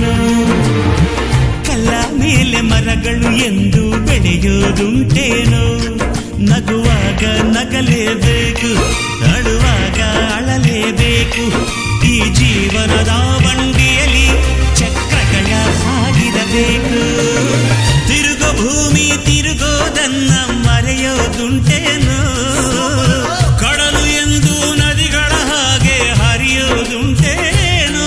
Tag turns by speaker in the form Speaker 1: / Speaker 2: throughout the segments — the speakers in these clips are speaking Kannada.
Speaker 1: ಕಲ್ಲ ಮೇಲೆ ಮರಗಳು ಎಂದು ಬೆಳೆಯೋದುಂಟೇನೋ ನಗುವಾಗ ನಗಲೇಬೇಕು ಅಳುವಾಗ ಅಳಲೇಬೇಕು ಈ ಜೀವನದ ಬಂಡಿಯಲ್ಲಿ ಚಕ್ರಗಳ ಹಾಗಿರಬೇಕು ತಿರುಗೋ ಭೂಮಿ ತಿರುಗೋದನ್ನ ಮರೆಯೋದುಂಟೇನೋ ಕಡಲು ಎಂದು ನದಿಗಳ ಹಾಗೆ ಹರಿಯೋದುಂಟೇನೋ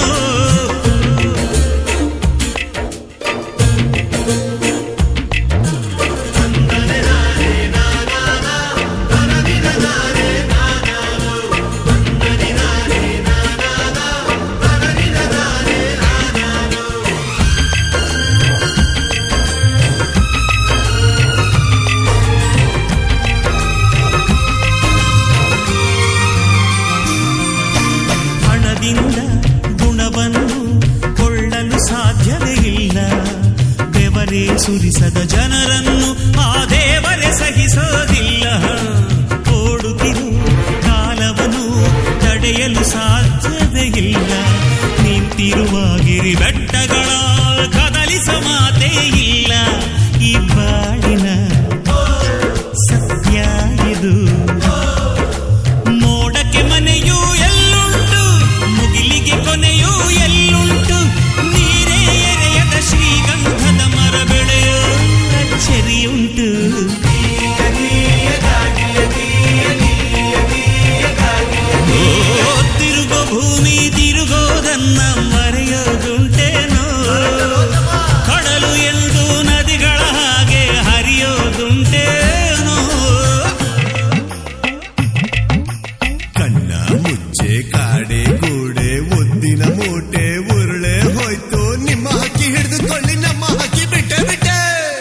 Speaker 1: ಹಣದಿಂದ ಗುಣವನ್ನು ಕೊಳ್ಳಲು ಸಾಧ್ಯವೇ ಇಲ್ಲ ಬೆವರೇ ಸುರಿಸದ ಜನರನ್ನು ಆ ದೇವರೇ ಸಹಿಸೋದಿಲ್ಲ ಓಡುತ್ತಿರು ಕಾಲವನ್ನು ತಡೆಯಲು ಸಾಧ್ಯವೇ ಇಲ್ಲ ನಿಂತಿರುವಾಗಿರಿ ಬೆಟ್ಟಗಳ ಕದಲಿಸ ಮಾತೇ ಇಲ್ಲ ಈ ಬಾಳಿನ ಸತ್ಯ ಇದು ಮೋಡಕ್ಕೆ ಮನೆಯೂ ಎಲ್ಲುಂಟು ಮುಗಿಲಿಗೆ ಕೊನೆಯೂ ಎಲ್ಲುಂಟು ನೀರೇ ಎರೆಯದ ಶ್ರೀಗಂಧದ ಮರ ಬೆಳೆಯೋ ಅಚ್ಚರಿಯುಂಟು ಓ, ತಿರುಗೋ ಭೂಮಿ ತಿರುಗೋದನ್ನ ಮರೆಯೋದುಂಟೇನೋ ಕಡಲು ಎಂದು ನದಿಗಳ ಹಾಗೆ ಹರಿಯೋದುಂಟೇನೋ
Speaker 2: ಕಣ್ಣ ಮುಚ್ಚೆ ಕಾಡೆ ಗೂಡೆ ಒದ್ದಿನ ಮೂಟೆ ಉರುಳೆ ಹೋಯ್ತು ನಿಮ್ಮ ಹಕ್ಕಿ ಹಿಡಿದುಕೊಳ್ಳಿ ನಮ್ಮ ಹಕ್ಕಿ ಬಿಟ್ಟೆ ಬಿಟ್ಟೆ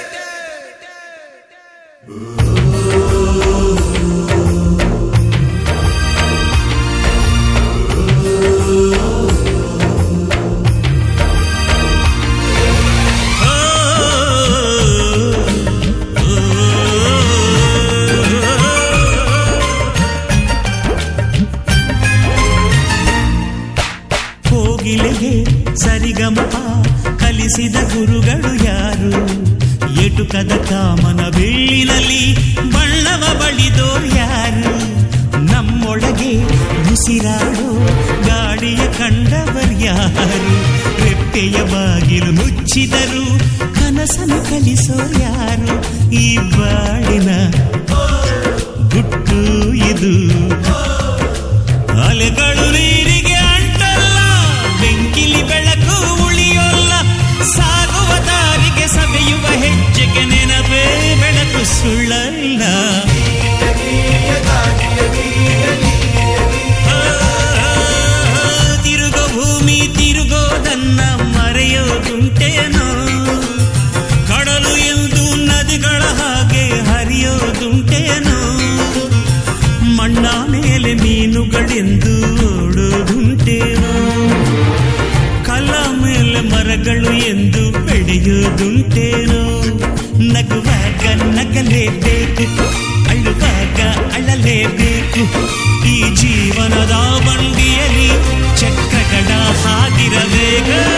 Speaker 1: ಕೋಗಿಲೆಗೆ ಸರಿಗಮಪ ಕಲಿಸಿದ ಗುರುಗಳು ಯಾರು ಎಟುಕದ ಕಾಮನ ಬೆಳ್ಳಿನಲ್ಲಿ ಬಣ್ಣವ ಬಳಿದೋರ್ ಯಾರು ನಮ್ಮೊಳಗೆ ಉಸಿರಾಡೋ ಗಾಳಿಯ ಕಂಡವರು ಯಾರು ರೆಪ್ಪೆಯ ಬಾಗಿಲು ಮುಚ್ಚಿದರು ಕನಸನ್ನು ಕಲಿಸೋರ್ ಯಾರು ಈ ಬಾಳಿನ ಗುಟ್ಟು ಇದು ಅಲೆಗಳು ನೀರಿಗೆ ಅಂಟಲ್ಲ ಬೆಂಕಿಲಿ ಬೆಳಕು ಉಳಿಯೋಲ್ಲ ಸಾಗುವ ದಾರಿಗೆ ಸವೆಯುವ ಹೆಜ್ಜೆಗೆ ನೆನಪೇ ಬೆಳಕು ಸುಳ್ಳಲ್ಲ ಆ, ತಿರುಗೋ ಭೂಮಿ ತಿರುಗೋದನ್ನ ಮರೆಯೋದುಂಟೇನೋ ಕಡಲು ಎಂದು ನದಿಗಳ ಹಾಗೆ ಹರಿಯೋದುಂಟೇನೋ ಮಣ್ಣ ಮೇಲೆ ಮೀನುಗಳೆಂದು ಓಡೋದುಂಟೇನೋ ಕಲ ಮೇಲೆ ಮರಗಳು ಎಂದು ಬೆಳೆಯೋದುಂಟೇನೋ ನಗುವಾಗ ನಗಲೇಬೇಕು ಅಳುವಾಗ ಅಳಲೇಬೇಕು ಈ ಜೀವನದ ಬಂಡಿಯಲ್ಲಿ ಚಕ್ರಗಳ ಹಾಗಿರಬೇಕು